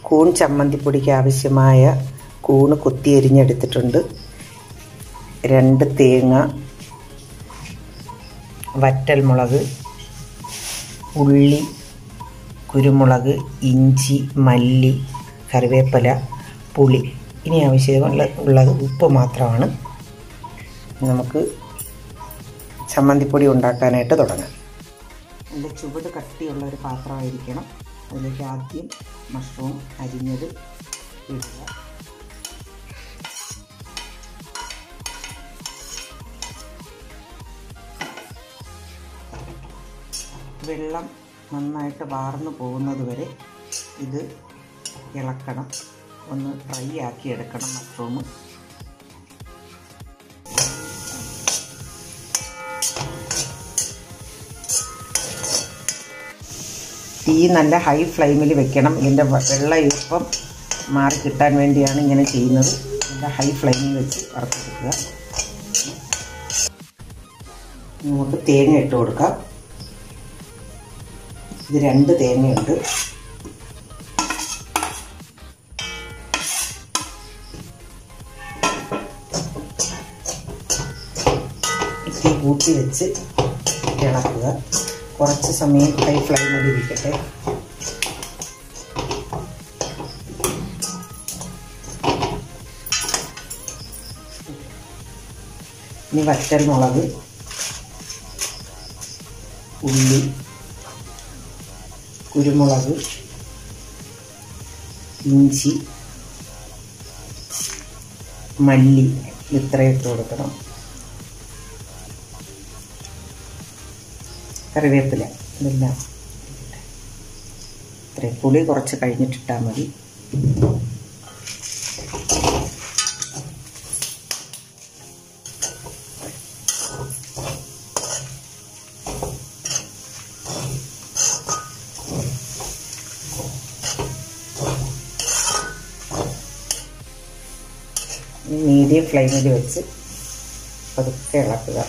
കൂൺ ചമ്മന്തിപ്പൊടിക്ക് ആവശ്യമായ കൂണ് കൊത്തി എരിഞ്ഞെടുത്തിട്ടുണ്ട് രണ്ട് തേങ്ങ വറ്റൽമുളക് ഉള്ളി കുരുമുളക് ഇഞ്ചി മല്ലി കറിവേപ്പില പുളി ഇനി ആവശ്യമുള്ള ഉള്ളത് ഉപ്പ് മാത്രമാണ് നമുക്ക് ചമ്മന്തിപ്പൊടി ഉണ്ടാക്കാനായിട്ട് തുടങ്ങാം നല്ല ചുവട് കട്ടിയുള്ള ഒരു പാത്രമായിരിക്കണം അതിലേക്ക് ആദ്യം മഷ്റൂം അരിഞ്ഞത് ഇടുക വെള്ളം നന്നായിട്ട് വാർന്നു പോകുന്നത് വരെ ഇത് ഇളക്കണം ഒന്ന് ഫ്രൈ ആക്കി എടുക്കണം മഷ്റൂം തീ നല്ല ഹൈ ഫ്ലെയിമിൽ വെക്കണം ഇതിൻ്റെ വെള്ള ഈർപ്പം മാറി കിട്ടാൻ വേണ്ടിയാണ് ഇങ്ങനെ ചെയ്യുന്നത് നല്ല ഹൈ ഫ്ലെയിമിൽ വെച്ച് വറുത്തെടുക്കുക നമുക്ക് തേങ്ങ ഇട്ട് കൊടുക്കാം ഇത് രണ്ട് തേങ്ങയുണ്ട് തീ കൂട്ടി വെച്ച് ഇളക്കുക കുറച്ച് സമയം ഹൈ ഫ്ലെയിമിൽ ഇരിക്കട്ടെ ഇനി വറ്റൽ മുളക് ഉള്ളി കുരുമുളക് ഇഞ്ചി മല്ലി ഇത്രയിട്ട് കൊടുക്കണം കറിവേപ്പില ഇതെല്ലാം ഇത്രയും പുളി കുറച്ച് കഴിഞ്ഞിട്ടിട്ടാൽ മതി മീഡിയം ഫ്ലെയിമിൽ വെച്ച് പതുക്കെ ഇളക്കുക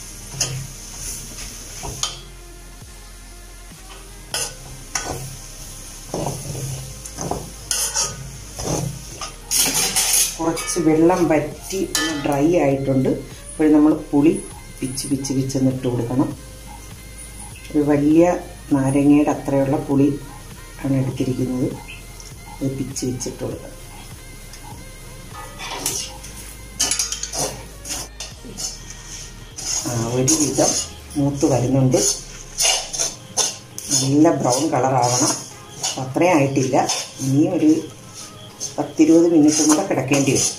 കുറച്ച് വെള്ളം വറ്റി ഒന്ന് ഡ്രൈ ആയിട്ടുണ്ട് അപ്പോൾ നമ്മൾ പുളി പിച്ച് പിച്ച് പിച്ചെന്ന് ഇട്ട് കൊടുക്കണം ഒരു വലിയ നാരങ്ങയുടെ അത്രയുള്ള പുളി ആണ് എടുത്തിരിക്കുന്നത് അത് പിച്ച് പിച്ചിട്ട് കൊടുക്കണം ഒരുവിധം മൂത്ത് വരുന്നുണ്ട് നല്ല ബ്രൗൺ കളറാവണം അത്രയും ആയിട്ടില്ല ഇനിയും ഒരു പത്തിരുപത് മിനിറ്റും കൂടെ കിടക്കേണ്ടി വരും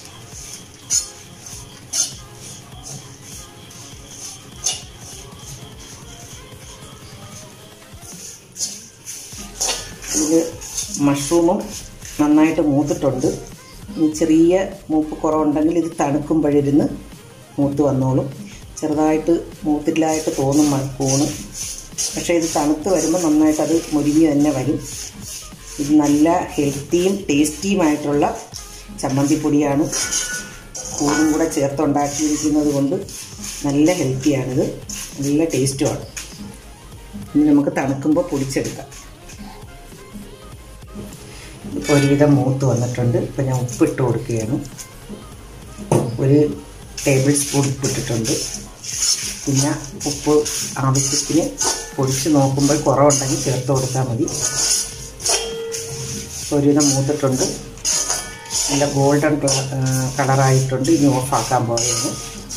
ഇതിൽ മഷ്റൂമും നന്നായിട്ട് മൂത്തിട്ടുണ്ട് ഇനി ചെറിയ മൂപ്പ് കുറവുണ്ടെങ്കിൽ ഇത് തണുക്കുമ്പോഴിരുന്ന് മൂത്ത് വന്നോളും ചെറുതായിട്ട് മൂത്തില്ലായിട്ട് തോന്നും കൂണ് പക്ഷേ ഇത് തണുത്ത് വരുമ്പോൾ നന്നായിട്ട് അത് മുരിഞ്ഞ് തന്നെ വരും ഇത് നല്ല ഹെൽത്തിയും ടേസ്റ്റിയുമായിട്ടുള്ള ചമ്മന്തിപ്പൊടിയാണ് കൂണും കൂടെ ചേർത്തുണ്ടാക്കിയിരിക്കുന്നത് കൊണ്ട് നല്ല ഹെൽത്തിയാണിത് നല്ല ടേസ്റ്റുമാണ് ഇനി നമുക്ക് തണുക്കുമ്പോൾ പൊടിച്ചെടുക്കാം ഇപ്പോൾ ഒരുവിധം മൂത്ത് വന്നിട്ടുണ്ട് ഇപ്പോൾ ഞാൻ ഉപ്പിട്ട് കൊടുക്കുകയാണ് ഒരു ടേബിൾ സ്പൂൺ ഉപ്പിട്ടിട്ടുണ്ട് പിന്നെ ഉപ്പ് ആവശ്യത്തിന് പൊടിച്ച് നോക്കുമ്പോൾ കുറവുണ്ടെങ്കിൽ ചേർത്ത് കൊടുത്താൽ മതി ഒരുവിധം മൂത്തിട്ടുണ്ട് നല്ല ഗോൾഡൻ കളറായിട്ടുണ്ട് ഇനി ഓഫാക്കാൻ പോവുകയാണ്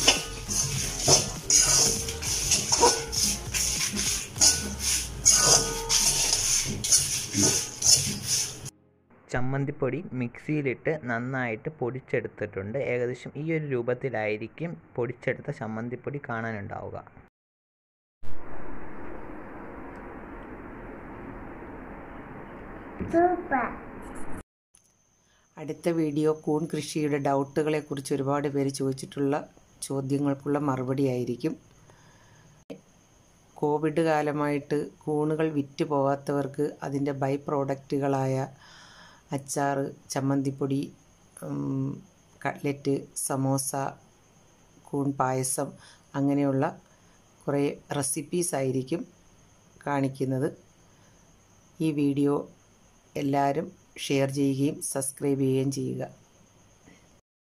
ചമ്മന്തിപ്പൊടി മിക്സിയിലിട്ട് നന്നായിട്ട് പൊടിച്ചെടുത്തിട്ടുണ്ട് ഏകദേശം ഈ ഒരു രൂപത്തിലായിരിക്കും പൊടിച്ചെടുത്ത ചമ്മന്തിപ്പൊടി കാണാനുണ്ടാവുക അടുത്ത വീഡിയോ കൂൺ കൃഷിയുടെ ഡൗട്ടുകളെക്കുറിച്ച് ഒരുപാട് പേര് ചോദിച്ചിട്ടുള്ള ചോദ്യങ്ങൾക്കുള്ള മറുപടി ആയിരിക്കും കോവിഡ് കാലമായിട്ട് കൂണുകൾ വിറ്റ് പോകാത്തവർക്ക് അതിൻ്റെ ബൈ പ്രോഡക്റ്റുകളായ അച്ചാർ ചമ്മന്തിപ്പൊടി കട്ട്ലറ്റ് സമോസ കൂൺ പായസം അങ്ങനെയുള്ള കുറേ റെസിപ്പീസ് ആയിരിക്കും കാണിക്കുന്നത് ഈ വീഡിയോ എല്ലാവരും ഷെയർ ചെയ്യുകയും സബ്സ്ക്രൈബ് ചെയ്യുകയും ചെയ്യുക